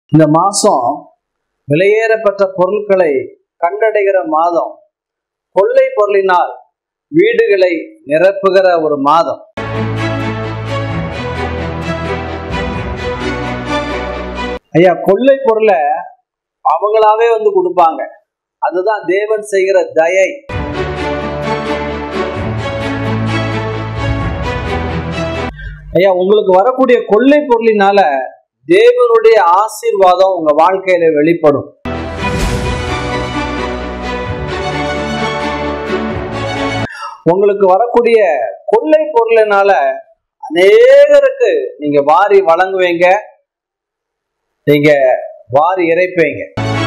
இந்த மாசம் விலையேறப்பட்ட பொருட்களை கண்டடைகிற மாதம் கொள்ளை பொருளினால் வீடுகளை நிரப்புகிற ஒரு மாதம் ஐயா கொள்ளை பொருளை அவங்களாவே வந்து கொடுப்பாங்க அதுதான் தேவன் செய்கிற தயை ஐயா உங்களுக்கு வரக்கூடிய கொள்ளை பொருளினால தேவனுடைய ஆசீர்வாதம் உங்க வாழ்க்கையில வெளிப்படும் உங்களுக்கு வரக்கூடிய கொள்ளை பொருளினால அநேகருக்கு நீங்க வாரி வழங்குவீங்க நீங்க வாரி இறைப்பீங்க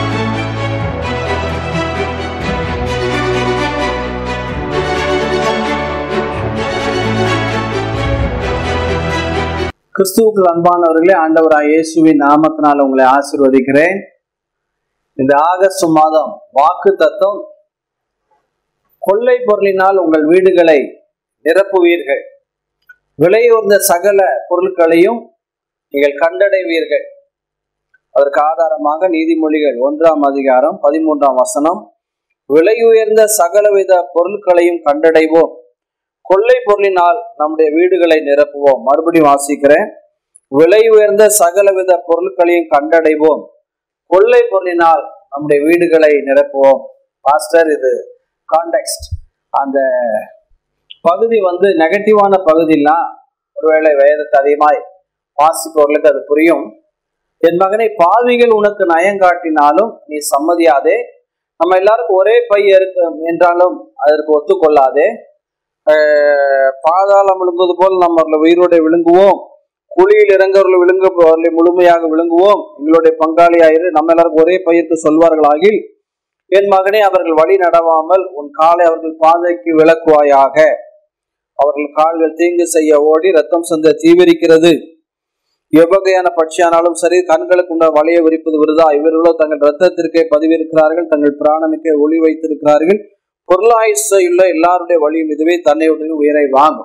கிறிஸ்துவுக்கு அன்பானவர்களே ஆண்டவராய் இயேசுவின் நாமத்தினால் உங்களை ஆசீர்வதிக்கிறேன் இந்த ஆகஸ்ட் மாதம் வாக்கு தத்தம் கொள்ளை பொருளினால் உங்கள் வீடுகளை நிரப்புவீர்கள் விலையுயர்ந்த சகல பொருட்களையும் நீங்கள் கண்டடைவீர்கள் அதற்கு ஆதாரமாக நீதிமொழிகள் ஒன்றாம் அதிகாரம் பதிமூன்றாம் வசனம் விலையுயர்ந்த சகலவித பொருட்களையும் கண்டடைவோம் கொள்ளை பொருளினால் நம்முடைய வீடுகளை நிரப்புவோம் மறுபடியும் வாசிக்கிறேன் விலை உயர்ந்த சகலவித பொருட்களையும் கண்டடைவோம் கொள்ளை பொருளினால் நம்முடைய வீடுகளை நிரப்புவோம் பாஸ்டர் இது கான்டெக்ட் அந்த பகுதி வந்து நெகட்டிவான பகுதினா ஒருவேளை வேதத்தை அதிகமாய் வாசிப்பவர்களுக்கு அது புரியும் என் மகனை பாவிகள் உனக்கு நயங்காட்டினாலும் நீ சம்மதியாதே நம்ம எல்லாருக்கும் ஒரே பை இருக்கு என்றாலும் அதற்கு ஒத்துக்கொள்ளாதே பாதாளம் விழுங்குவது போல் நம்ம அவர்களை உயிரோட விழுங்குவோம் குழியில் இறங்கவர்களை விழுங்குபவர்களை முழுமையாக விழுங்குவோம் எங்களுடைய பங்காளியாயிரு நம்ம எல்லாருக்கும் ஒரே பயிருக்கு சொல்வார்களாகில் என் மகனே அவர்கள் வழி நடவாமல் உன் காலை அவர்கள் பாதைக்கு விளக்குவாயாக அவர்கள் கால்கள் தீங்கு செய்ய ஓடி ரத்தம் சந்த தீவிரிக்கிறது எவ்வகையான பட்சியானாலும் சரி கண்களுக்கு உண்ட வலைய விரிப்பது விருதா இவர்களோ தங்கள் ரத்தத்திற்கே பதிவிருக்கிறார்கள் தங்கள் பிராணனுக்கே ஒளி வைத்திருக்கிறார்கள் பொருளாயுள்ள எல்லாருடைய வழியும் இதுவே தன்னையுடைய உயிரை வாங்கும்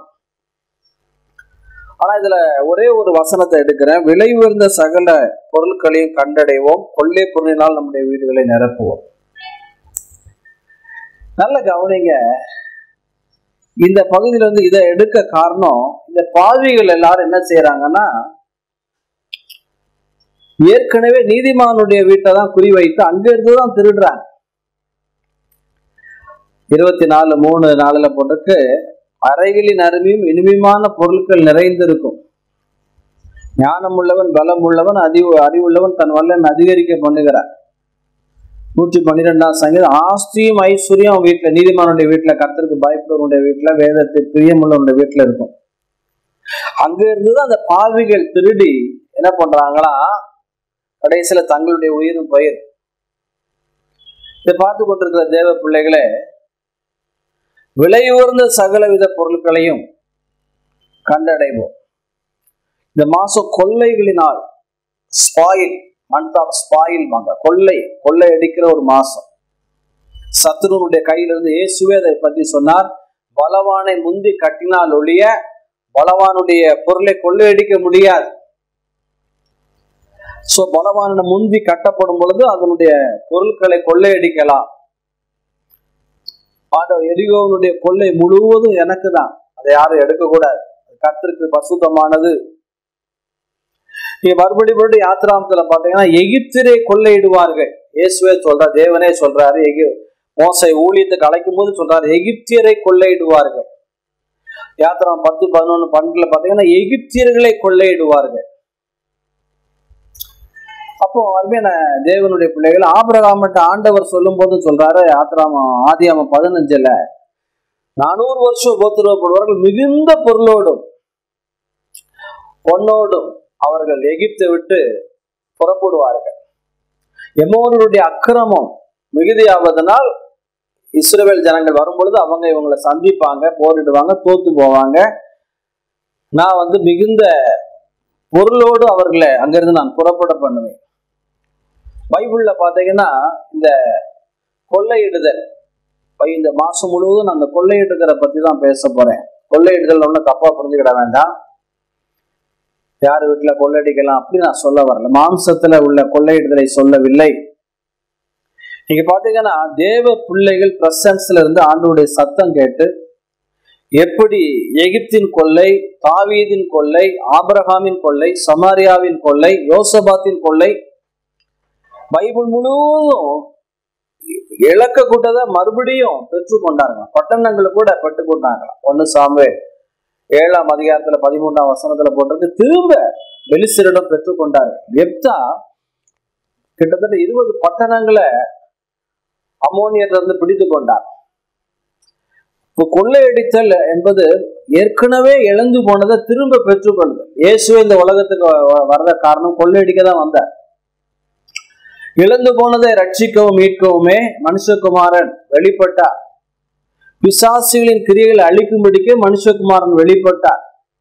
ஆனா இதுல ஒரே ஒரு வசனத்தை எடுக்கிறேன் விலை உயர்ந்த சகல பொருட்களையும் கண்டடைவோம் கொள்ளை பொருளினால் நம்முடைய வீடுகளை நிரப்புவோம் நல்ல கவனிங்க இந்த பகுதியில வந்து இதை எடுக்க காரணம் இந்த பாவிகள் எல்லாரும் என்ன செய்யறாங்கன்னா ஏற்கனவே நீதிமானுடைய வீட்டை தான் குறிவைத்து அங்க இருந்து தான் திருடுறாங்க இருபத்தி நாலு மூணு நாலுல போட்டிருக்கு அறைகளின் அருமையும் இனிமையான பொருட்கள் நிறைந்திருக்கும் ஞானம் உள்ளவன் பலம் உள்ளவன் அறிவு அறிவுள்ளவன் தன் வல்லன் அதிகரிக்க பண்ணுகிறார் நூற்றி பன்னிரெண்டாம் சங்கீதம் ஆஸ்தியும் ஐஸ்வர்யம் வீட்டுல நீதிமானுடைய வீட்டுல கர்த்தருக்கு பயப்படுவனுடைய வீட்டுல வேதத்தில் பிரியமுள்ளவனுடைய வீட்டுல இருக்கும் அங்க இருந்துதான் அந்த பாவிகள் திருடி என்ன பண்றாங்களா கடைசியில தங்களுடைய உயிரும் பயிர் இதை பார்த்து கொண்டிருக்கிற தேவ பிள்ளைகளே விலையுயர்ந்த சகலவித பொருட்களையும் கண்டடைவோம் இந்த மாசம் கொள்ளைகளினால் ஸ்பாயில் மந்த் ஆஃப் ஸ்பாயில் வாங்க கொள்ளை கொள்ளை அடிக்கிற ஒரு மாசம் சத்ருனுடைய கையிலிருந்து இயேசுவே அதை பத்தி சொன்னார் பலவானை முந்தி கட்டினால் ஒழிய பலவானுடைய பொருளை கொள்ளையடிக்க முடியாது சோ பலவான முந்தி கட்டப்படும் பொழுது அதனுடைய பொருட்களை கொள்ளையடிக்கலாம் ஆண்டவர் எரிகோவனுடைய கொள்ளை முழுவதும் எனக்கு தான் அதை யாரும் எடுக்கக்கூடாது கத்திற்கு பசுத்தமானது நீங்க மறுபடி மறுபடி யாத்திராமத்துல பாத்தீங்கன்னா எகிப்திலே கொள்ளையிடுவார்கள் இயேசுவே சொல்ற தேவனே சொல்றாரு எகி மோசை ஊழியத்துக்கு அழைக்கும் போது சொல்றாரு எகிப்தியரை கொள்ளையிடுவார்கள் யாத்திராம் பத்து பதினொன்னு பன்னெண்டுல பாத்தீங்கன்னா எகிப்தியர்களை கொள்ளையிடுவார்கள் அப்போ அருமையான தேவனுடைய பிள்ளைகள் ஆபரகாமட்ட ஆண்டவர் சொல்லும் போது சொல்றாரு ஆத்திராம ஆதியாம பதினஞ்சுல நானூறு வருஷம் உபத்திரவப்படுவார்கள் மிகுந்த பொருளோடும் பொன்னோடும் அவர்கள் எகிப்தை விட்டு புறப்படுவார்கள் எமோருடைய அக்கிரமம் மிகுதியாவதனால் இஸ்ரேல் ஜனங்கள் வரும்பொழுது அவங்க இவங்களை சந்திப்பாங்க போரிடுவாங்க தோத்து போவாங்க நான் வந்து மிகுந்த பொருளோடு அவர்களை அங்கிருந்து நான் புறப்பட பண்ணுவேன் பைபிள்ல பாத்தீங்கன்னா இந்த கொள்ளையிடுதல் இந்த மாசம் முழுவதும் நான் அந்த கொள்ளையிடுதலை பத்தி தான் பேச போறேன் கொள்ளையிடுதல் ஒன்றும் தப்பா புரிஞ்சுக்கிட வேண்டாம் யார் வீட்டுல கொள்ளையடிக்கலாம் அப்படி நான் சொல்ல வரல மாம்சத்துல உள்ள கொள்ளையிடுதலை சொல்லவில்லை நீங்க பாத்தீங்கன்னா தேவ பிள்ளைகள் பிரசன்ஸ்ல இருந்து ஆண்டோடைய சத்தம் கேட்டு எப்படி எகிப்தின் கொள்ளை தாவீதின் கொள்ளை ஆபிரகாமின் கொள்ளை சமாரியாவின் கொள்ளை யோசபாத்தின் கொள்ளை பைபிள் முழுவதும் இழக்க கூட்டதை மறுபடியும் பெற்று கொண்டார்களாம் பட்டணங்களை கூட பெற்று கொண்டாங்களாம் ஒன்னு சாம்பே ஏழாம் அதிகாரத்துல பதிமூன்றாம் வசனத்துல போட்டிருக்கு திரும்ப பெலிசிரிடம் பெற்று கொண்டார்கள் எப்தா கிட்டத்தட்ட இருபது பட்டணங்களை அமோனியத்துல இருந்து பிடித்து கொண்டார் இப்போ கொள்ளையடித்தல் என்பது ஏற்கனவே இழந்து போனதை திரும்ப பெற்றுக்கொள்ளுது இயேசுவே இந்த உலகத்துக்கு வர்ற காரணம் கொள்ளையடிக்க தான் வந்தார் இழந்து போனதை ரட்சிக்கவும் மீட்கவுமே மனுஷகுமாரன் வெளிப்பட்டார் பிசாசிகளின் கிரியைகளை அழிக்கும்படிக்கு மனுஷகுமாரன் வெளிப்பட்டார்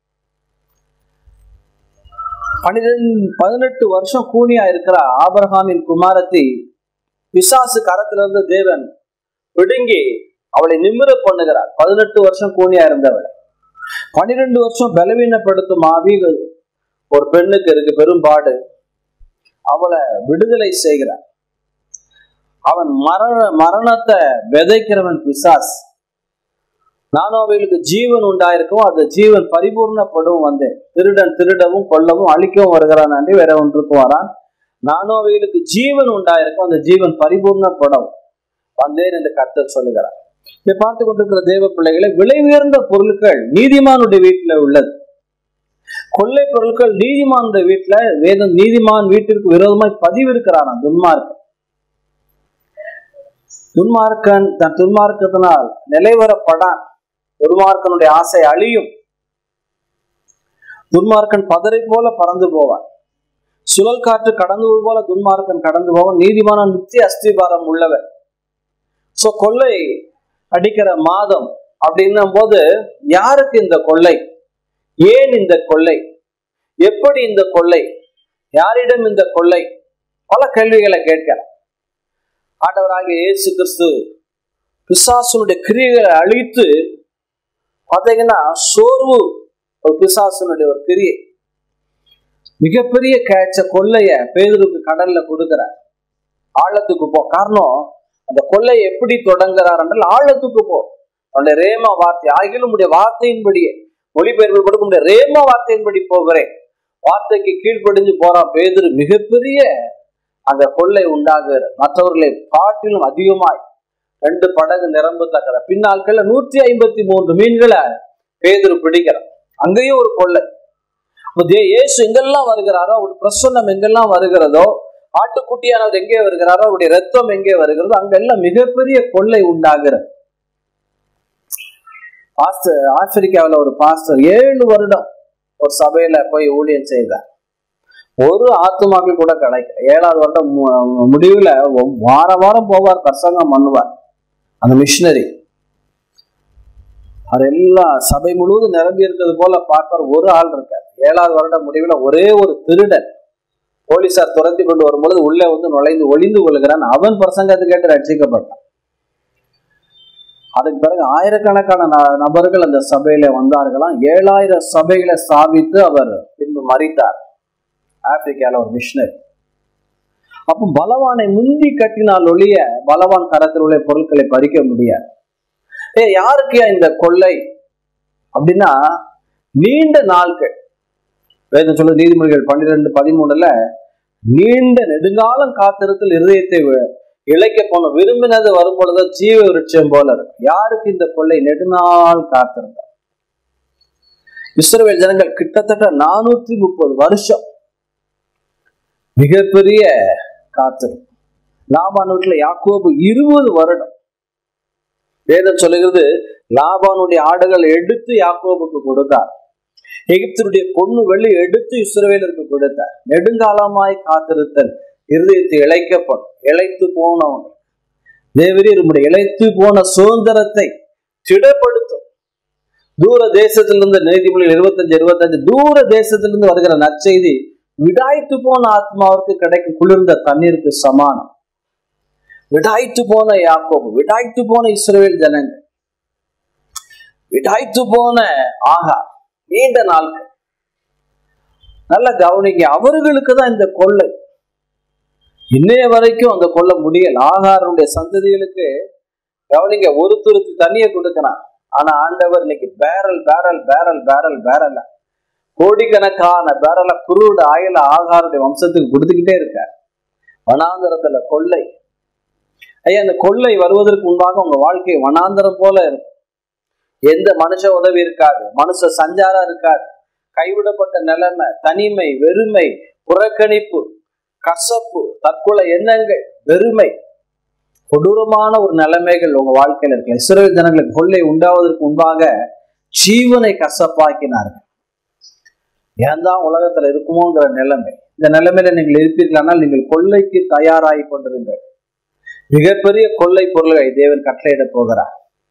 பன்னிரெண்டு பதினெட்டு வருஷம் கூனியா இருக்கிற ஆபரகாமின் குமாரத்தி பிசாசு கரத்திலிருந்து தேவன் பிடுங்கி அவளை நிமிர பண்ணுகிறார் பதினெட்டு வருஷம் கூனியா இருந்தவள் பன்னிரெண்டு வருஷம் பலவீனப்படுத்தும் ஆவி ஒரு பெண்ணுக்கு இருக்கு பெரும்பாடு அவளை விடுதலை செய்கிறார் அவன் மரண மரணத்தை விதைக்கிறவன் பிசாஸ் நானும் அவைகளுக்கு ஜீவன் உண்டாயிருக்கும் அந்த ஜீவன் பரிபூர்ணப்படும் வந்தேன் திருடன் திருடவும் கொல்லவும் அழிக்கவும் வருகிறான் அன்றி வேற ஒன்றுக்கு வரான் நானும் அவைகளுக்கு ஜீவன் உண்டாயிருக்கும் அந்த ஜீவன் பரிபூர்ணப்படும் வந்தேன் என்று கர்த்தர் சொல்லுகிறார் இதை பார்த்து கொண்டிருக்கிற தேவ பிள்ளைகளை விலை உயர்ந்த பொருட்கள் நீதிமானுடைய வீட்டில் உள்ளது கொள்ளை பொருட்கள் நீதிமானுடைய வீட்டுல வேதம் நீதிமான் வீட்டிற்கு விரோதமாய் பதிவிருக்கிறான் துன்மார்க்கன் துன்மார்க்கன் தன் துன்மார்க்கத்தினால் நிலைவரப்படான் துன்மார்க்கனுடைய ஆசை அழியும் துன்மார்க்கன் பதரை போல பறந்து போவான் சுழல் காற்று கடந்து போல துன்மார்க்கன் கடந்து போவான் நீதிமான நித்திய அஸ்திபாரம் உள்ளவர் சோ கொள்ளை அடிக்கிற மாதம் அப்படின்னும் போது யாருக்கு இந்த கொள்ளை ஏன் இந்த கொள்ளை எப்படி இந்த கொள்ளை யாரிடம் இந்த கொள்ளை பல கேள்விகளை கேட்கிறார் ஆண்டவராகிய இயேசு கிறிஸ்து பிசாசனுடைய கிரியைகளை அழித்து பார்த்தீங்கன்னா சோர்வு ஒரு பிசாசனுடைய ஒரு கிரியை மிகப்பெரிய கேட்ச கொள்ளைய பேதருக்கு கடல்ல கொடுக்கிறார் ஆழத்துக்கு போ காரணம் அந்த கொள்ளை எப்படி தொடங்குறார் என்றால் ஆழத்துக்கு போ அவனுடைய ரேமா வார்த்தை ஆகிலும் உடைய வார்த்தையின்படியே மொழிபெயர்ப்பு கொடுக்க முடியாது ரேமா வார்த்தையின்படி போகிறேன் வார்த்தைக்கு கீழ்ப்படிஞ்சு போறான் பேதரு மிகப்பெரிய அந்த கொள்ளை உண்டாகுற மற்றவர்களை காட்டிலும் அதிகமாய் ரெண்டு படகு நிரம்பத்தக்கத பின்னாட்கள்ல நூற்றி ஐம்பத்தி மூன்று மீன்களை பேதரு பிடிக்கிறான் அங்கேயும் ஒரு கொள்ளை இயேசு எங்கெல்லாம் வருகிறாரோ அவருடைய பிரசன்னம் எங்கெல்லாம் வருகிறதோ ஆட்டுக்குட்டியானவர் எங்கே வருகிறாரோ அவருடைய ரத்தம் எங்கே வருகிறதோ அங்கெல்லாம் மிகப்பெரிய கொள்ளை உண்டாகிறது பாஸ்டர் ஆப்பிரிக்காவில் ஒரு பாஸ்டர் ஏழு வருடம் ஒரு சபையில போய் ஊழியம் செய்தார் ஒரு ஆத்துமாக்கள் கூட கிடைக்கல ஏழாவது வருடம் முடிவுல வார வாரம் போவார் பிரசங்கம் பண்ணுவார் அந்த மிஷினரி அவர் எல்லா சபை முழுவதும் நிரம்பி இருக்கிறது போல பார்ப்பார் ஒரு ஆள் இருக்கார் ஏழாவது வருடம் முடிவுல ஒரே ஒரு திருடன் போலீசார் துரத்தி கொண்டு வரும்பொழுது உள்ளே வந்து நுழைந்து ஒளிந்து கொள்கிறான் அவன் பிரசங்கத்தை கேட்டு ரட்சிக்கப்பட்டான் அதுக்கு பிறகு ஆயிரக்கணக்கான நபர்கள் அந்த சபையில வந்தார்களாம் ஏழாயிரம் சபைகளை ஸ்தாபித்து அவர் பின்பு மறித்தார் ஆப்பிரிக்கால ஒரு மிஷினரி அப்போ பலவானை முந்தி கட்டினால் ஒழிய பலவான் கரத்தில் உள்ள பொருட்களை பறிக்க முடியாது ஏ யாருக்கு இந்த கொள்ளை அப்படின்னா நீண்ட நாட்கள் வேதம் சொல்ல நீதிமொழிகள் பன்னிரெண்டு பதிமூணுல நீண்ட நெடுங்காலம் காத்திருத்தல் இருதயத்தை இழைக்க போன விரும்பினது வரும் பொழுது ஜீவ விருட்சம் போல இருக்கும் யாருக்கு இந்த கொள்ளை நெடுநாள் காத்திருந்தார் இஸ்ரவேல் ஜனங்கள் கிட்டத்தட்ட நானூத்தி முப்பது வருஷம் மிகப்பெரிய காத்திருப்பு லாபான் வீட்டுல யாக்கோபு இருபது வருடம் வேதம் சொல்லுகிறது லாபானுடைய ஆடுகள் எடுத்து யாக்கோபுக்கு கொடுத்தார் எகிப்தனுடைய பொண்ணு வெள்ளி எடுத்து இஸ்ரவேலருக்கு கொடுத்தார் நெடுங்காலமாய் காத்திருத்தல் இருதயத்தை இழைக்கப்படும் இழைத்து போனவங்க தேவரே நம்முடைய இழைத்து போன சுதந்திரத்தை திடப்படுத்தும் தூர தேசத்திலிருந்து நீதிமொழிகள் இருபத்தஞ்சு இருபத்தஞ்சு தூர தேசத்திலிருந்து வருகிற நற்செய்தி விடாய்த்து போன ஆத்மாவிற்கு கிடைக்கும் குளிர்ந்த தண்ணீருக்கு சமானம் விடாய்த்து போன யாக்கோபு விடாய்த்து போன இஸ்ரேல் ஜனங்கள் விடாய்த்து போன ஆகா நீண்ட நாட்கள் நல்லா கவனிங்க அவர்களுக்கு தான் இந்த கொள்ளை இன்னைய வரைக்கும் அந்த கொள்ள முடியல ஆகாரனுடைய சந்ததிகளுக்கு கவனிங்க ஒரு துருத்தி தண்ணியை கொடுக்கிறான் ஆனா ஆண்டவர் இன்னைக்கு barrel barrel barrel barrel barrel கோடிக்கணக்கான பேரல குருட ஆயில ஆகாருடைய வம்சத்துக்கு கொடுத்துக்கிட்டே இருக்கார் வனாந்தரத்துல கொள்ளை ஐயா அந்த கொள்ளை வருவதற்கு முன்பாக உங்க வாழ்க்கை வனாந்தரம் போல இருக்கும் எந்த மனுஷ உதவி இருக்காது மனுஷ சஞ்சாரம் இருக்காது கைவிடப்பட்ட நிலைமை தனிமை வெறுமை புறக்கணிப்பு கசப்பு தற்கொலை எண்ணங்கள் வெறுமை கொடூரமான ஒரு நிலைமைகள் உங்க வாழ்க்கையில இருக்கு இஸ்ரேல் ஜனங்களுக்கு கொள்ளை உண்டாவதற்கு முன்பாக ஜீவனை கசப்பாக்கினார்கள் ஏன் தான் உலகத்துல இருக்குமோங்கிற நிலைமை இந்த நிலைமையில நீங்கள் இருப்பீர்களானால் நீங்கள் கொள்ளைக்கு தயாராகி கொண்டிருங்கள் மிகப்பெரிய கொள்ளை பொருள்களை தேவன் கட்டளையிட போகிறார்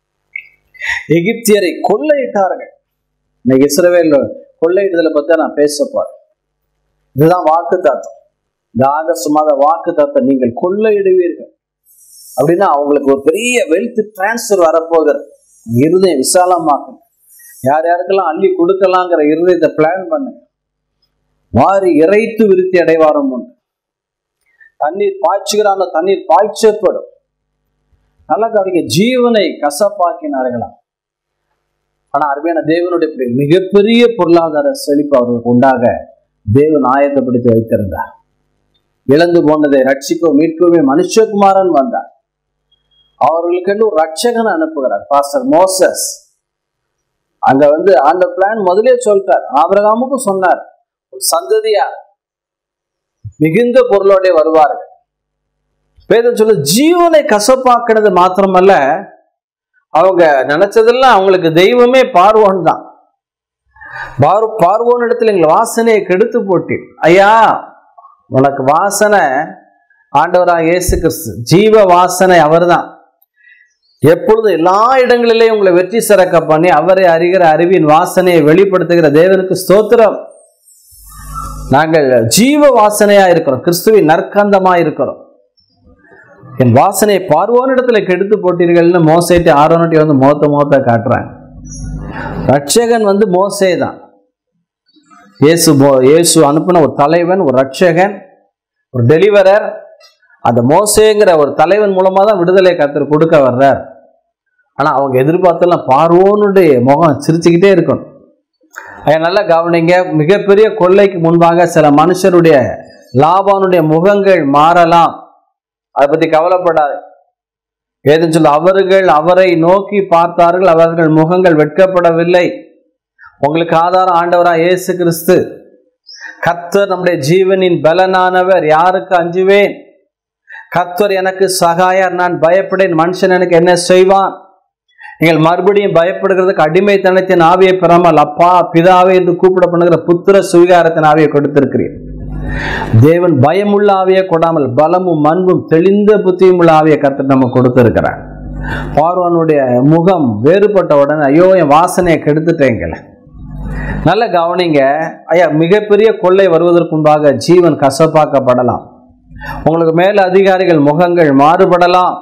எகிப்தியரை கொள்ளையிட்டார்கள் இன்னைக்கு இஸ்ரவேல் கொள்ளையிடுதலை பத்தி நான் பேச போறேன் இதுதான் வாக்கு தாத்தம் இந்த ஆகஸ்ட் மாத வாக்கு தாத்தம் நீங்கள் கொள்ளையிடுவீர்கள் அப்படின்னா அவங்களுக்கு ஒரு பெரிய வெல்த் டிரான்ஸ்ஃபர் வரப்போகிறது இருதயம் விசாலமாக்குங்க யார் யாருக்கெல்லாம் அள்ளி கொடுக்கலாங்கிற இருதயத்தை பிளான் பண்ணுங்க வாரி இறைத்து விருத்தி அடைவாரம் உண்டு தண்ணீர் பாய்ச்சுகிறான தண்ணீர் பாய்ச்சப்படும் நல்லா கவனிக்க ஜீவனை கசப்பாக்கினார்களாம் ஆனா அருமையான தேவனுடைய பிள்ளைகள் மிகப்பெரிய பொருளாதார செழிப்பு அவர்களுக்கு உண்டாக தேவன் ஆயத்தப்படுத்தி வைத்திருந்தார் இழந்து போனதை ரட்சிக்கவும் மீட்கவுமே மனுஷகுமாரன் வந்தார் அவர்களுக்கு ஒரு ரட்சகன் அனுப்புகிறார் பாஸ்டர் மோசஸ் அங்க வந்து அந்த பிளான் முதலே சொல்லிட்டார் ஆபிரகாமுக்கும் சொன்னார் ஒரு சந்ததியா மிகுந்த பொருளோட வருவார்கள் வேதம் சொல்ல ஜீவனை கசப்பாக்குனது மாத்திரமல்ல அவங்க நினைச்சதெல்லாம் அவங்களுக்கு தெய்வமே பார்வோன் தான் பார் பார்வோன் இடத்துல எங்களை வாசனையை கெடுத்து போட்டி ஐயா உனக்கு வாசனை ஆண்டவராக இயேசு கிறிஸ்து ஜீவ வாசனை அவர்தான் எப்பொழுதும் எல்லா இடங்களிலேயும் உங்களை வெற்றி சிறக்க பண்ணி அவரை அறிகிற அறிவின் வாசனையை வெளிப்படுத்துகிற தேவனுக்கு ஸ்தோத்திரம் நாங்கள் ஜீவ வாசனையா இருக்கிறோம் கிறிஸ்துவின் நற்கந்தமா இருக்கிறோம் என் வாசனையை பார்வோனிடத்துல கெடுத்து போட்டீர்கள்னு மோசேட்டு ஆரோனட்டி வந்து மோத்த மோத்த காட்டுறாங்க ரட்சகன் வந்து மோசே தான் இயேசு மோ- இயேசு அனுப்பின ஒரு தலைவன் ஒரு ரட்சகன் ஒரு டெலிவரர் அந்த மோசேங்கிற ஒரு தலைவன் மூலமா தான் விடுதலை கத்தர் கொடுக்க வர்றார் ஆனா அவங்க எதிர்பார்த்தெல்லாம் பார்வோனுடைய முகம் சிரிச்சுக்கிட்டே இருக்கணும் அதை நல்லா கவனிங்க மிகப்பெரிய கொள்ளைக்கு முன்பாக சில மனுஷருடைய லாபானுடைய முகங்கள் மாறலாம் அதை பத்தி கவலைப்படாது ஏதுன்னு சொல்ல அவர்கள் அவரை நோக்கி பார்த்தார்கள் அவர்கள் முகங்கள் வெட்கப்படவில்லை உங்களுக்கு ஆதாரம் ஆண்டவரா இயேசு கிறிஸ்து கர்த்தர் நம்முடைய ஜீவனின் பலனானவர் யாருக்கு அஞ்சுவேன் கர்த்தர் எனக்கு சகாயர் நான் பயப்படேன் மனுஷன் எனக்கு என்ன செய்வான் நீங்கள் மறுபடியும் பயப்படுகிறதுக்கு அடிமைத்தனத்தின் ஆவியை பெறாமல் அப்பா பிதாவே என்று கூப்பிடப்படுகிற புத்திர சுவிகாரத்தின் ஆவியை கொடுத்திருக்கிறீர் தேவன் பயமுள்ள ஆவியை கொடாமல் பலமும் அன்பும் தெளிந்த புத்தியும் உள்ள ஆவியை கர்த்தர் நம்ம கொடுத்திருக்கிறார் பார்வனுடைய முகம் வேறுபட்ட உடனே ஐயோ என் வாசனையை கெடுத்துட்டேங்கல நல்ல கவனிங்க ஐயா மிகப்பெரிய கொள்ளை வருவதற்கு முன்பாக ஜீவன் கசப்பாக்கப்படலாம் உங்களுக்கு மேல அதிகாரிகள் முகங்கள் மாறுபடலாம்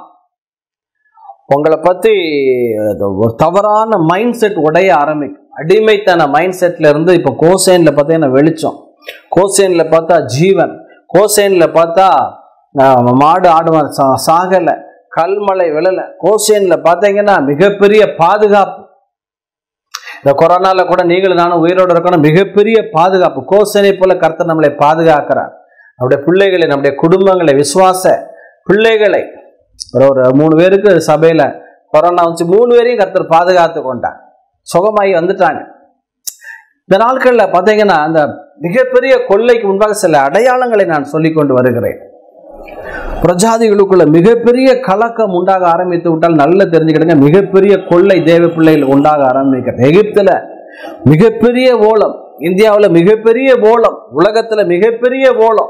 உங்களை பத்தி அது ஒரு தவறான மைண்ட் செட் உடைய ஆரம்பிக்கும் அடிமைத்தன மைண்ட் செட்ல இருந்து இப்போ கோசேன்ல பார்த்தீங்கன்னா வெளிச்சம் கோசேன்ல பார்த்தா ஜீவன் கோசேன்ல பார்த்தா ஆஹ், மாடு ஆடுவான் சா- சாகல கல்மலை விழல கோசேன்ல பார்த்தீங்கன்னா மிகப்பெரிய பாதுகாப்பு இந்த கொரோனால கூட நீங்களும் நானும் உயிரோடு இருக்கணும் மிகப்பெரிய பாதுகாப்பு கோசேனை போல கர்த்தர் நம்மளை பாதுகாக்கிறார் நம்முடைய பிள்ளைகளை நம்முடைய குடும்பங்களை விசுவாச பிள்ளைகளை ஒரு ஒரு மூணு பேருக்கு சபையில கொரோனா வந்துச்சு மூணு பேரையும் கர்த்தர் பாதுகாத்து கொண்டார் சுகமாகி வந்துட்டாங்க இந்த நாட்கள்ல பார்த்தீங்கன்னா அந்த மிகப்பெரிய கொள்ளைக்கு முன்பாக சில அடையாளங்களை நான் சொல்லிக் கொண்டு வருகிறேன் பிரஜாதிகளுக்குள்ள மிகப்பெரிய கலக்கம் உண்டாக ஆரம்பித்து விட்டால் நல்ல தெரிஞ்சுக்கிடுங்க மிகப்பெரிய கொள்ளை தேவ பிள்ளைகள் உண்டாக ஆரம்பிக்கிறது எகிப்துல மிகப்பெரிய ஓலம் இந்தியாவுல மிகப்பெரிய ஓலம் உலகத்துல மிகப்பெரிய ஓலம்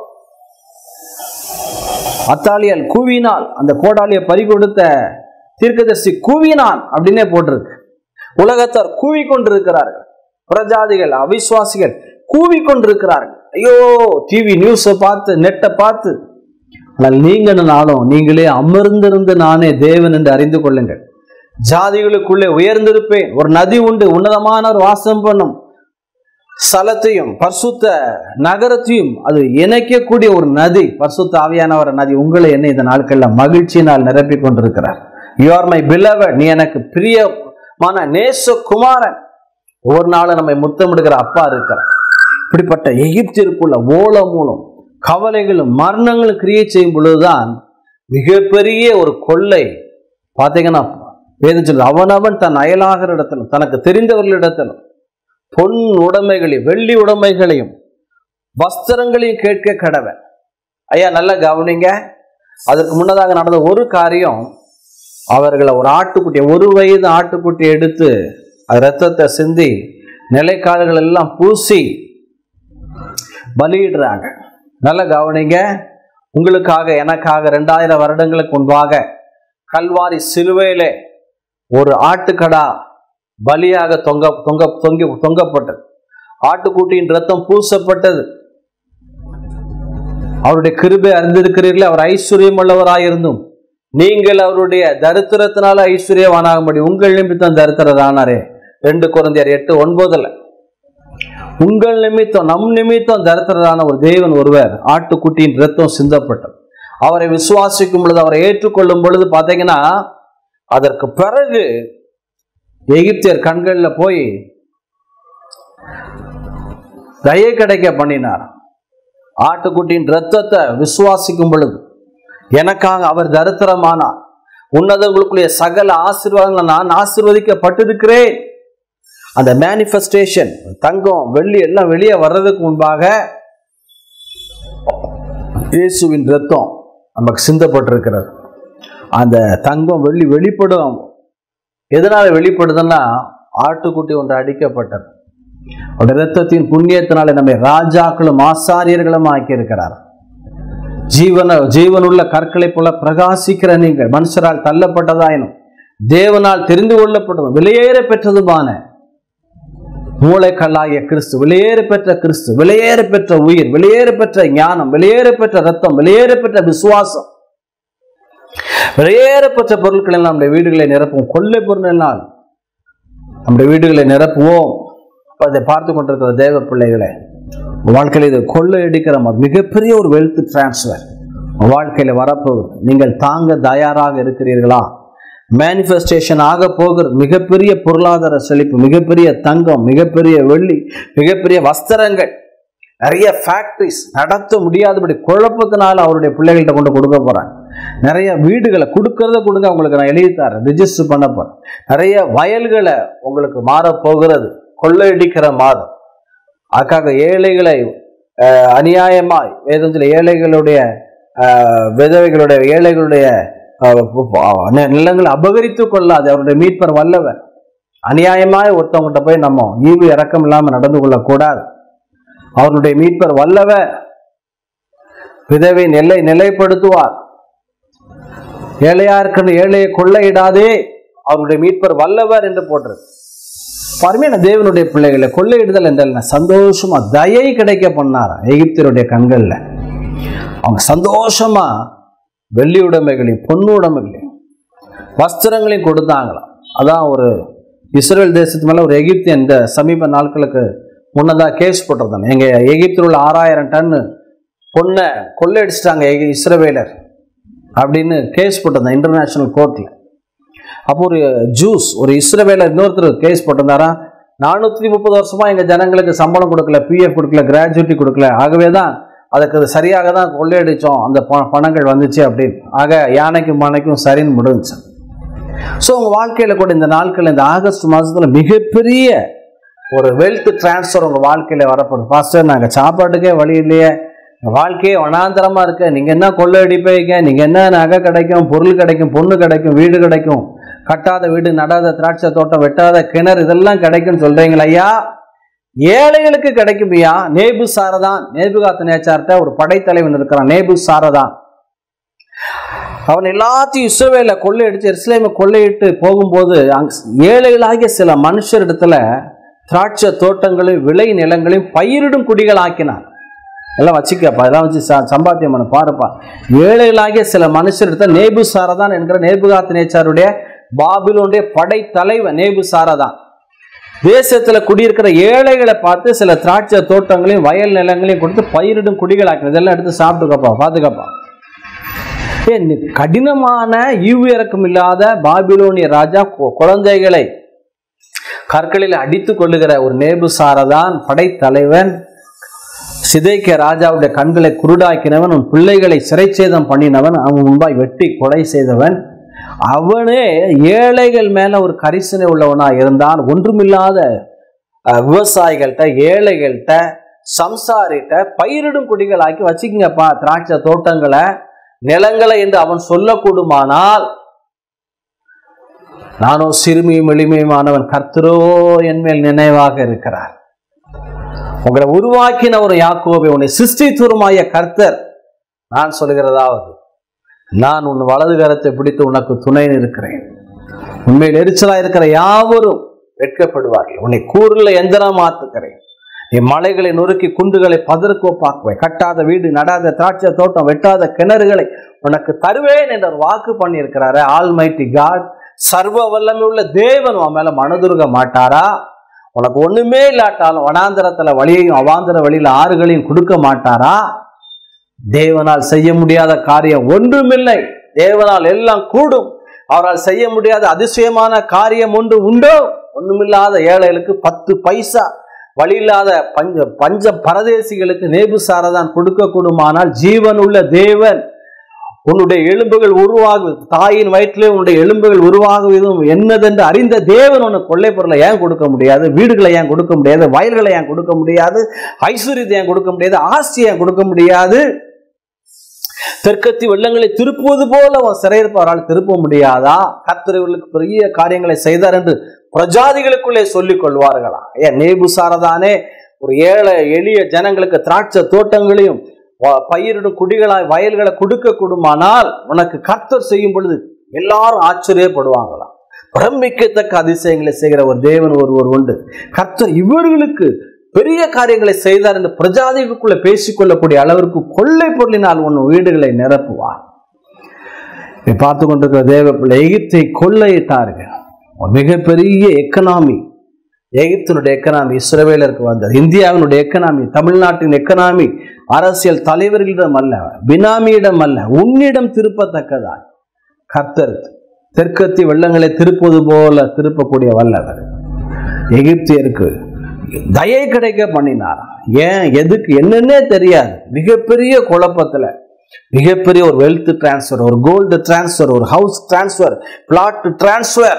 அத்தாலியால் கூவினாள் அந்த கோடாலியை பறி கொடுத்த தீர்க்கதரிசி கூவினான் அப்படின்னே போட்டிருக்கு உலகத்தார் கூவி கொண்டிருக்கிறார்கள் பிரஜாதிகள் அவிசுவாசிகள் கூவி கொண்டிருக்கிறார்கள் ஐயோ டிவி நியூஸை பார்த்து நெட்டை பார்த்து ஆனால் நீங்கள் நாளும் நீங்களே அமர்ந்திருந்து நானே தேவன் என்று அறிந்து கொள்ளுங்கள் ஜாதிகளுக்குள்ளே உயர்ந்திருப்பேன் ஒரு நதி உண்டு உன்னதமான ஒரு வாசம் பண்ணும் ஸ்தலத்தையும் பரிசுத்த நகரத்தையும் அது இணைக்கக்கூடிய ஒரு நதி பரிசுத்த ஆவியானவர் நதி உங்களை என்ன இந்த நாட்கள்ல மகிழ்ச்சியினால் நிரப்பிக் கொண்டிருக்கிறார் யூ ஆர் மை பிலவட் நீ எனக்கு பிரியமான நேச குமாரன் ஒவ்வொரு நாளும் நம்மை முத்தமிடுகிற அப்பா இருக்கிறார் இப்படிப்பட்ட எகிப்திற்குள்ள ஓலம் மூலம் கவலைகளும் மரணங்களும் கிரியேட் செய்யும் பொழுதுதான் மிகப்பெரிய ஒரு கொள்ளை பார்த்தீங்கன்னா வேதம் சொல்லுது அவனவன் தன் அயலாகிற இடத்திலும் தனக்கு தெரிந்தவர்களிடத்திலும் பொன் உடைமைகளையும் வெள்ளி உடைமைகளையும் வஸ்திரங்களையும் கேட்க கடவன் ஐயா நல்லா கவனிங்க அதற்கு முன்னதாக நடந்த ஒரு காரியம் அவர்களை ஒரு ஆட்டுக்குட்டியை ஒரு வயது ஆட்டுக்குட்டியை எடுத்து அது ரத்தத்தை சிந்தி நிலைக்கால்கள் எல்லாம் பூசி பலியிடுறாங்க நல்ல கவனிங்க உங்களுக்காக எனக்காக ரெண்டாயிரம் வருடங்களுக்கு முன்பாக கல்வாரி சிலுவையிலே ஒரு ஆட்டுக்கடா பலியாக தொங்க தொங்க தொங்கி தொங்கப்பட்டது ஆட்டுக்குட்டியின் ரத்தம் பூசப்பட்டது அவருடைய கிருபை அறிந்திருக்கிறீர்களே அவர் ஐஸ்வர்யம் உள்ளவராயிருந்தும் நீங்கள் அவருடைய தரித்திரத்தினால ஐஸ்வர்யவானாகும்படி உங்கள் நிமித்தம் தரித்திரரானாரே ரெண்டு குழந்தையர் எட்டு ஒன்பதுல உங்கள் நிமித்தம் நம் நிமித்தம் தரித்திரரான ஒரு தேவன் ஒருவர் ஆட்டுக்குட்டியின் ரத்தம் சிந்தப்பட்டது அவரை விசுவாசிக்கும் பொழுது அவரை ஏற்றுக்கொள்ளும் பொழுது பார்த்தீங்கன்னா அதற்கு பிறகு எகிப்தியர் கண்களில் போய் தயை கிடைக்க பண்ணினார் ஆட்டுக்குட்டியின் ரத்தத்தை விசுவாசிக்கும் பொழுது எனக்காக அவர் தரித்திரமானார் உன்னதங்களுக்குரிய சகல ஆசீர்வாதங்களை நான் ஆசீர்வதிக்கப்பட்டிருக்கிறேன் அந்த மேனிஃபெஸ்டேஷன் தங்கம் வெள்ளி எல்லாம் வெளியே வர்றதுக்கு முன்பாக இயேசுவின் ரத்தம் நமக்கு சிந்தப்பட்டிருக்கிறது அந்த தங்கம் வெள்ளி வெளிப்படும் எதனால வெளிப்படுதுன்னா ஆட்டுக்குட்டி ஒன்று அடிக்கப்பட்டது அவருடைய ரத்தத்தின் புண்ணியத்தினாலே நம்மை ராஜாக்களும் ஆசாரியர்களும் ஆக்கியிருக்கிறார் ஜீவன ஜீவனுள்ள கற்களைப் போல பிரகாசிக்கிற நீங்கள் மனுஷரால் தள்ளப்பட்டதாயினும் தேவனால் தெரிந்து கொள்ளப்பட்டதும் விலையேற பெற்றதுமான மூளைக்கல்லாகிய கிறிஸ்து வெளியேற பெற்ற கிறிஸ்து வெளியேற பெற்ற உயிர் வெளியேற பெற்ற ஞானம் வெளியேற பெற்ற ரத்தம் வெளியேற பெற்ற விசுவாசம் வெளியேற பெற்ற பொருட்களை நம்முடைய வீடுகளை நிரப்புவோம் கொள்ளை பொருளினால் நம்முடைய வீடுகளை நிரப்புவோம் அப்ப அதை பார்த்து கொண்டிருக்கிற தேவ பிள்ளைகளை உங்க வாழ்க்கையில் இது கொள்ளையடிக்கிற மாதிரி மிகப்பெரிய ஒரு வெல்த் டிரான்ஸ்ஃபர் வாழ்க்கையில வரப்போகுது நீங்கள் தாங்க தயாராக இருக்கிறீர்களா மேனிஃபெஸ்டேஷன் ஆக போகிறது மிகப்பெரிய பொருளாதார செழிப்பு மிகப்பெரிய தங்கம் மிகப்பெரிய வெள்ளி மிகப்பெரிய வஸ்திரங்கள் நிறைய ஃபேக்ட்ரிஸ் நடத்த முடியாதபடி குழப்பத்தினால அவருடைய பிள்ளைகள்கிட்ட கொண்டு கொடுக்க போறாங்க நிறைய வீடுகளை கொடுக்கறத கொடுங்க உங்களுக்கு நான் எழுதி தரேன் ரிஜிஸ்டர் பண்ண போறேன் நிறைய வயல்களை உங்களுக்கு மாறப் போகிறது கொள்ளையடிக்கிற மாதம் அதுக்காக ஏழைகளை அஹ், அநியாயமாய் வேதத்தில் ஏழைகளுடைய அஹ், விதவைகளுடைய ஏழைகளுடைய அஹ், அஹ், நி- நிலங்களை அபகரித்து கொள்ளாது அவருடைய மீட்பர் வல்லவர் அநியாயமாய் ஒருத்தவங்ககிட்ட போய் நம்ம ஈவு இறக்கம் இல்லாமல் நடந்து கொள்ளக்கூடாது அவருடைய மீட்பர் வல்லவர் விதவை நிலை நிலைப்படுத்துவார் ஏழையா இருக்கிற ஏழையை கொள்ளையிடாதே அவருடைய மீட்பர் வல்லவர் என்று போட்டிருக்கு அருமையான தேவனுடைய பிள்ளைகளை கொள்ளையிடுதல் என்றால் என்ன? சந்தோஷமா தயை கிடைக்க பண்ணாரா எகிப்தியருடைய கண்கள்ல அவங்க சந்தோஷமா வெள்ளி உடைமைகளையும் பொண்ணு உடைமைகளையும் வஸ்திரங்களையும் கொடுத்தாங்களாம் அதான் ஒரு இஸ்ரேல் தேசத்து மேல ஒரு எகிப்தியன் இந்த சமீப நாட்களுக்கு முன்னதாக கேஸ் போட்டிருந்தாங்க எங்க எகிப்தில் உள்ள ஆறாயிரம் டன்னு பொண்ணை கொள்ளையடிச்சிட்டாங்க எகி- இஸ்ரவேலர் அப்படின்னு கேஸ் போட்டிருந்தேன் இன்டர்நேஷனல் கோர்ட்டில் அப்போ ஒரு ஜூஸ் ஒரு இஸ்ரவேலர் இன்னொருத்தர் கேஸ் போட்டிருந்தாரா நானூற்றி முப்பது வருஷமா எங்கள் ஜனங்களுக்கு சம்பளம் கொடுக்கல பிஎஃப் கொடுக்கல கிராஜுவிட்டி கொடுக்கல ஆகவே தான் அதுக்கு அது சரியாக தான் கொள்ளையடிச்சோம் அந்த ப- பணங்கள் வந்துச்சு அப்படின்னு ஆக யானைக்கும் மனைக்கும் சரின்னு முடிஞ்சுச்சு ஸோ உங்கள் வாழ்க்கையில் கூட இந்த நாட்கள் இந்த ஆகஸ்ட் மாதத்தில் மிகப்பெரிய ஒரு வெல்த் டிரான்ஸ்ஃபர் உங்கள் வாழ்க்கையில் வரப்போகுது பாஸ்டர் நாங்கள் சாப்பாட்டுக்கே வழி இல்லையே எங்க வாழ்க்கையே வனாந்தரமாக இருக்கு நீங்கள் என்ன கொள்ளையடிப்பீங்க நீங்கள் என்ன நகை கிடைக்கும் பொருள் கிடைக்கும் பொண்ணு கிடைக்கும் வீடு கிடைக்கும் கட்டாத வீடு நடாத திராட்சை தோட்டம் வெட்டாத கிணறு இதெல்லாம் கிடைக்கும்னு சொல்கிறீங்களா ஐயா ஏழைகளுக்கு கிடைக்கும் ஐயா நேபு சாரதான் நேபுகாத்த நேச்சார்ட்ட ஒரு படைத்தலைவன் இருக்கிறான் நேபு சாரதான் அவன் எல்லாத்தையும் இஸ்ரவேல கொள்ளையடிச்சு எருசலேமை கொள்ளையிட்டு போகும்போது அங்க ஏழைகளாகிய சில மனுஷரிடத்துல திராட்சை தோட்டங்களையும் விளை நிலங்களையும் பயிரிடும் குடிகள் ஆக்கினான் எல்லாம் வச்சுக்கப்பா இதெல்லாம் வச்சு ச- சம்பாத்தியம் பண்ண பாருப்பா ஏழைகளாகிய சில மனுஷரிடத்தில் நேபு சாரதான் என்கிற நேபுகாத் நேச்சாருடைய பாபிலோனுடைய படைத்தலைவன் நேபு சாரதான் தேசத்துல குடியிருக்கிற ஏழைகளை பார்த்து சில திராட்சை தோட்டங்களையும் வயல் நிலங்களையும் கொடுத்து பயிரிடும் குடிகளாக்கி இதெல்லாம் எடுத்து சாப்பிட்டுக்கப்பா பாத்துக்கப்பா ஏ, நீ கடினமான ஈவு இறக்கம் இல்லாத பாபிலோனிய ராஜா கு- குழந்தைகளை கற்களில் அடித்துக் கொள்ளுகிற ஒரு நேபுசாரதான் படைத்தலைவன் சிதைக்க ராஜாவுடைய கண்களை குருடாக்கினவன் உன் பிள்ளைகளை சிறைச்சேதம் பண்ணினவன் அவன் முன்பாய் வெட்டி கொலை செய்தவன் அவனே ஏழைகள் மேல ஒரு கரிசனை உள்ளவனா இருந்தான் ஒன்றுமில்லாத அஹ், விவசாயிகள்கிட்ட ஏழைகள்கிட்ட சம்சாரிட்ட பயிரிடும் குடிகளாக்கி வச்சுக்கிங்கப்பா திராட்சை தோட்டங்களை நிலங்களை என்று அவன் சொல்லக்கூடுமானால் நானோ சிறுமியும் எளிமையுமானவன் கர்த்தரோ என்மேல் நினைவாக இருக்கிறார் உங்களை உருவாக்கின ஒரு யாக்கோபை உன்னை சிருஷ்டித்துருமாய கர்த்தர் நான் சொல்கிறதாவது நான் உன் வலது கரத்தை பிடித்து உனக்கு துணை இருக்கிறேன் உண்மையில் எரிச்சலா இருக்கிற யாவரும் வெட்கப்படுவார்கள் உன்னை கூறுல எந்திரம் மாத்துக்கிறேன் நீ மலைகளை நொறுக்கி குண்டுகளை பதற்கோப்பாக்குவேன் கட்டாத வீடு நடாத திராட்சை தோட்டம் வெட்டாத கிணறுகளை உனக்கு தருவேன் என்ற ஒரு வாக்கு பண்ணியிருக்கிறாரு ஆல்மைட்டி காட் சர்வ வல்லமை உள்ள தேவன் உன் மேல மனதுருக மாட்டாரா உனக்கு ஒண்ணுமே இல்லாட்டாலும் வனாந்தரத்துல வழியையும் அவாந்தர வழியில ஆறுகளையும் கொடுக்க மாட்டாரா தேவனால் செய்ய முடியாத காரியம் ஒன்றுமில்லை தேவனால் எல்லாம் கூடும் அவரால் செய்ய முடியாத அதிசயமான காரியம் ஒன்று உண்டோ ஒண்ணுமில்லாத ஏழைகளுக்கு பத்து பைசா வழி இல்லாத பஞ்ச பஞ்ச பரதேசிகளுக்கு நேபுசாரதான் கொடுக்க கூடுமானால் ஜீவனுள்ள தேவன் உன்னுடைய எலும்புகள் உருவாகுவது தாயின் வயிற்றிலே உன்னுடைய எலும்புகள் உருவாகுவதும் என்னதென்று அறிந்த தேவன் உனக்கு கொள்ளை பொருளை ஏன் கொடுக்க முடியாது வீடுகளை ஏன் கொடுக்க முடியாது வயல்களை ஏன் கொடுக்க முடியாது ஐஸ்வர்யத்தை ஏன் கொடுக்க முடியாது ஆஸ்தியை ஏன் கொடுக்க முடியாது தெற்கத்தி வெள்ளங்களை திருப்புவது போல அவன் சிறையிருப்பவரால் திருப்ப முடியாதா கர்த்தர் இவர்களுக்கு பெரிய காரியங்களை செய்தார் என்று பிரஜாதிகளுக்குள்ளே சொல்லிக் கொள்வார்களா ஏன் நேபுசாரதானே ஒரு ஏழை எளிய ஜனங்களுக்கு திராட்சை தோட்டங்களையும் வ- பயிரிடும் குடிகளாய் வயல்களை கொடுக்க கூடுமானால் உனக்கு கர்த்தர் செய்யும் பொழுது எல்லாரும் ஆச்சரியப்படுவாங்களாம் பிரமிக்கத்தக்க அதிசயங்களை செய்கிற ஒரு தேவன் ஒருவர் உண்டு கர்த்தர் இவர்களுக்கு பெரிய காரியங்களை செய்தார் என்று பிரஜாதிகளுக்குள்ள பேசிக்கொள்ளக்கூடிய அளவிற்கு கொள்ளை பொருளினால் உன் வீடுகளை நிரப்புவார் நீ பார்த்து கொண்டிருக்கிற தேவ பிள்ளை எகிப்தை கொள்ளையிட்டார்கள் ஒரு மிகப்பெரிய எக்கனாமி எகிப்தினுடைய எக்கனாமி இஸ்ரவேலருக்கு வந்தது இந்தியாவினுடைய எக்கனாமி தமிழ்நாட்டின் எக்கனாமி அரசியல் தலைவர்களிடம் அல்ல பினாமியிடம் அல்ல உன்னிடம் திருப்பத்தக்கதாய் கர்த்தர் தெற்கத்தி வெள்ளங்களை திருப்புவது போல திருப்பக்கூடிய வல்லவர் எகிப்தியருக்கு தயை கிடைக்க பண்ணினாராம் ஏன் எதுக்கு என்னன்னே தெரியாது மிகப்பெரிய குழப்பத்துல மிகப்பெரிய ஒரு வெல்த் டிரான்ஸ்ஃபர் ஒரு கோல்டு டிரான்ஸ்ஃபர் ஒரு ஹவுஸ் டிரான்ஸ்ஃபர் பிளாட் டிரான்ஸ்ஃபர்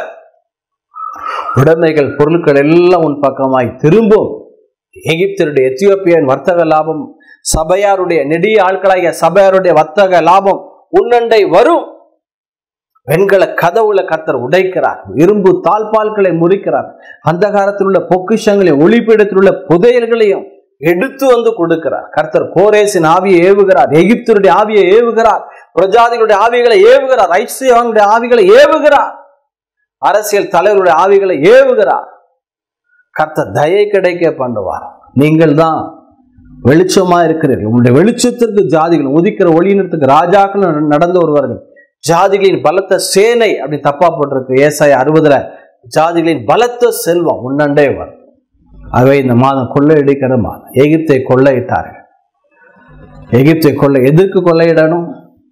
உடைமைகள் பொருட்கள் எல்லாம் உன் பக்கமாய் திரும்பும் எகிப்தியருடைய எத்தியோப்பியன் வர்த்தக லாபம் சபையாருடைய நெடிய ஆட்களாகிய சபையாருடைய வர்த்தக லாபம் உன்னண்டை வரும் வெண்கல கதவுல கத்தர் உடைக்கிறார் இரும்பு தாழ்பால்களை முறிக்கிறார் அந்த காலத்தில் உள்ள பொக்கிஷங்களையும் ஒளிப்பீடத்தில் உள்ள புதையல்களையும் எடுத்து வந்து கொடுக்கிறார் கர்த்தர் கோரேசின் ஆவியை ஏவுகிறார் எகிப்தருடைய ஆவியை ஏவுகிறார் பிரஜாதிகளுடைய ஆவிகளை ஏவுகிறார் ஐஸ்வர்யவானுடைய ஆவிகளை ஏவுகிறார் அரசியல் தலைவருடைய ஆவிகளை ஏவுகிறார் கர்த்தர் தயை கிடைக்க பண்ணுவார் நீங்கள் தான் வெளிச்சமா இருக்கிறீர்கள் உங்களுடைய வெளிச்சத்திற்கு ஜாதிகள் உதிக்கிற ஒளியினத்துக்கு ராஜாக்கள் நடந்து வருவார்கள் ஜாதிகளின் பலத்த சேனை அப்படி தப்பா போட்டிருக்கு ஏசாய அறுபதுல ஜாதிகளின் பலத்த செல்வம் உன்னண்டே வரும் அவை இந்த மாதம் கொள்ளையடிக்கிற மாதம் எகிப்தை கொள்ளையிட்டார்கள் எகிப்தை கொள்ளை எதற்கு கொள்ளையிடணும்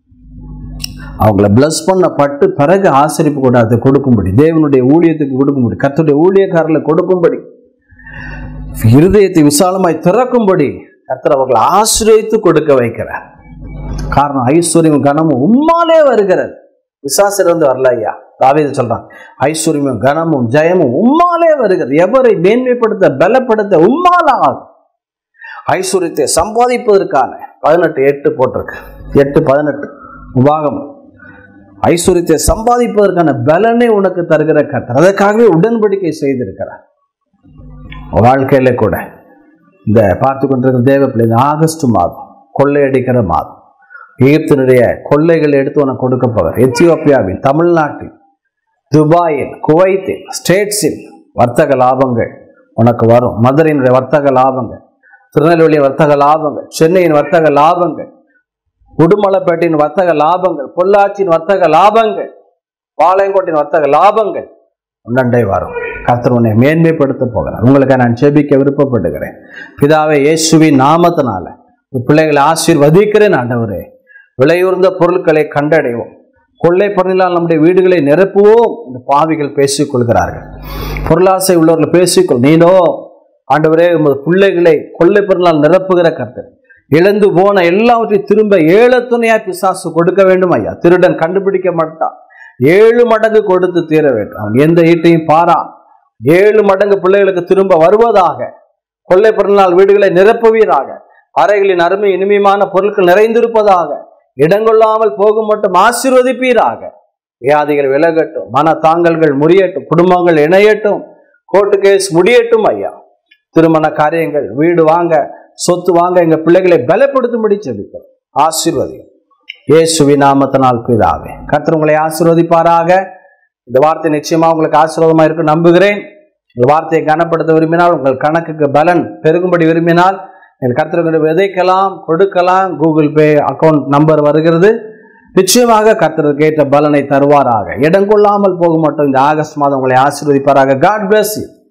அவங்கள பிளஸ் பண்ணப்பட்டு பிறகு ஆசரிப்பு கூடாது கொடுக்கும்படி தேவனுடைய ஊழியத்துக்கு கொடுக்கும்படி கர்த்தருடைய ஊழியக்காரர்களை கொடுக்கும்படி இருதயத்தை விசாலமாய் திறக்கும்படி கர்த்தர் அவர்களை ஆசிரியத்து கொடுக்க வைக்கிறார் காரணம் ஐஸ்வர்யம் கனமும் உம்மாலே வருகிறது விசாசிலிருந்து வரல ஐயா தாவீது சொல்றான் ஐஸ்வர்யமும் கனமும் ஜெயமும் உம்மாலே வருகிறது எவரை மேன்மைப்படுத்த பலப்படுத்த உம்மால ஆகும் ஐஸ்வர்யத்தை சம்பாதிப்பதற்கான பதினெட்டு எட்டு போட்டிருக்கு எட்டு பதினெட்டு உபாகம் ஐஸ்வர்யத்தை சம்பாதிப்பதற்கான பலனை உனக்கு தருகிற கர்த்தர் அதற்காகவே உடன்படிக்கை செய்திருக்கிறார் வாழ்க்கையில கூட இந்த பார்த்து கொண்டிருக்கிற தேவ பிள்ளை இந்த ஆகஸ்ட் மாதம் கொள்ளையடிக்கிற மாதம் எகிப்தினுடைய கொள்ளைகள் எடுத்து உனக்கு கொடுக்க போவார் எத்தியோப்பியாவில் தமிழ்நாட்டில் துபாயில் குவைத்தில் ஸ்டேட்ஸில் வர்த்தக லாபங்கள் உனக்கு வரும் மதுரையினுடைய வர்த்தக லாபங்கள் திருநெல்வேலி வர்த்தக லாபங்கள் சென்னையின் வர்த்தக லாபங்கள் உடுமலைப்பேட்டையின் வர்த்தக லாபங்கள் பொள்ளாச்சியின் வர்த்தக லாபங்கள் பாளையங்கோட்டின் வர்த்தக லாபங்கள் உன்னண்டை வரும் கர்த்தர் உன்னை மேன்மைப்படுத்த போகிறார் உங்களுக்கு நான் ஜெபிக்க விருப்பப்படுகிறேன் பிதாவே இயேசுவின் நாமத்தினால உன் பிள்ளைகளை ஆசீர்வதிக்கிறேன் ஆண்டவரே விலையுறந்த பொருட்களை கண்டடைவோம் கொள்ளை பொருளால் நம்முடைய வீடுகளை நிரப்புவோம் இந்த பாவிகள் பேசிக் கொள்கிறார்கள் பொருளாசை உள்ளவர்கள் பேசிக்கொள் நீனோ ஆண்டவரே உமது பிள்ளைகளை கொள்ளை பொருளால் நிரப்புகிற கர்த்தர் இழந்து போன எல்லாவற்றையும் திரும்ப ஏழு துணையாய் பிசாசு கொடுக்க வேண்டும் ஐயா திருடன் கண்டுபிடிக்க மாட்டான் ஏழு மடங்கு கொடுத்து தீர வேண்டும் அவன் எந்த ஈட்டையும் பாரா ஏழு மடங்கு பிள்ளைகளுக்கு திரும்ப வருவதாக கொள்ளை பொருளால் வீடுகளை நிரப்புவீராக அறைகளின் அருமை இனிமையான பொருட்கள் நிறைந்திருப்பதாக இடங்கொள்ளாமல் போகும் மட்டும் ஆசீர்வதிப்பீராக வியாதிகள் விலகட்டும் மன தாங்கல்கள் முறியட்டும் குடும்பங்கள் இணையட்டும் கோர்ட்டு கேஸ் முடியட்டும் ஐயா திருமண காரியங்கள் வீடு வாங்க சொத்து வாங்க எங்க பிள்ளைகளை பலப்படுத்தும்படி ஜெபிக்கிறோம் ஆசீர்வதியும் இயேசுவி நாமத்தினால் பிதாவே கர்த்தர் உங்களை ஆசீர்வதிப்பாராக இந்த வார்த்தை நிச்சயமா உங்களுக்கு ஆசீர்வாதமா இருக்கு நம்புகிறேன் இந்த வார்த்தையை கனப்படுத்த விரும்பினால் உங்கள் கணக்குக்கு பலன் பெருகும்படி விரும்பினால் என் கர்த்தருக்கு விதைக்கலாம் கொடுக்கலாம் கூகுள் பே அக்கௌண்ட் நம்பர் வருகிறது நிச்சயமாக கர்த்தருக்கு ஏற்ற பலனை தருவாராக இடம் கொள்ளாமல் போக மட்டும் இந்த ஆகஸ்ட் மாதம் உங்களை ஆசீர்வதிப்பாராக காட் bless you